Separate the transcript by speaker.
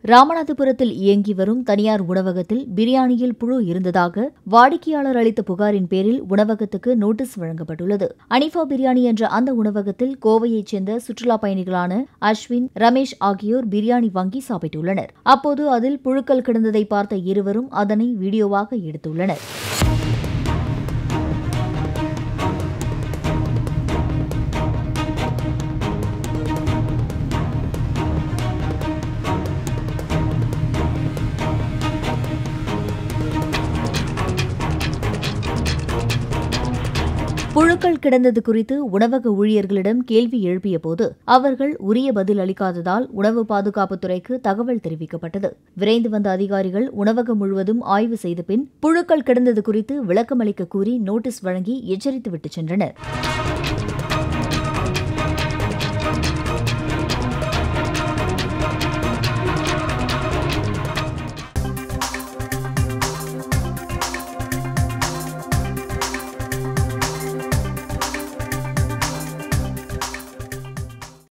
Speaker 1: ராமநாதபுரத்தில் இயங்கி வரும் தனியார் உணவகத்தில் பிரியாணியில் புழு இருந்ததாக வாடிக்கையாளர் அளித்த புகாரின் பேரில் உணவகத்துக்கு நோட்டீஸ் வழங்கப்பட்டுள்ளது அனிஃபா பிரியாணி என்ற அந்த உணவகத்தில் கோவையைச் சேர்ந்த சுற்றுலா பயணிகளான அஸ்வின் ரமேஷ் ஆகியோர் பிரியாணி வாங்கி சாப்பிட்டுள்ளனர் அப்போது அதில் புழுக்கள் கிடந்ததை பார்த்த இருவரும் அதனை வீடியோவாக எடுத்துள்ளனர் புழுக்கள் கிடந்தது குறித்து உணவக ஊழியர்களிடம் கேள்வி எழுப்பியபோது அவர்கள் உரிய பதில் அளிக்காததால் உணவு பாதுகாப்புத்துறைக்கு தகவல் தெரிவிக்கப்பட்டது விரைந்து வந்த அதிகாரிகள் உணவகம் முழுவதும் ஆய்வு செய்த பின் புழுக்கள் கிடந்தது குறித்து விளக்கமளிக்க கூறி நோட்டீஸ் வழங்கி எச்சரித்துவிட்டு சென்றனர்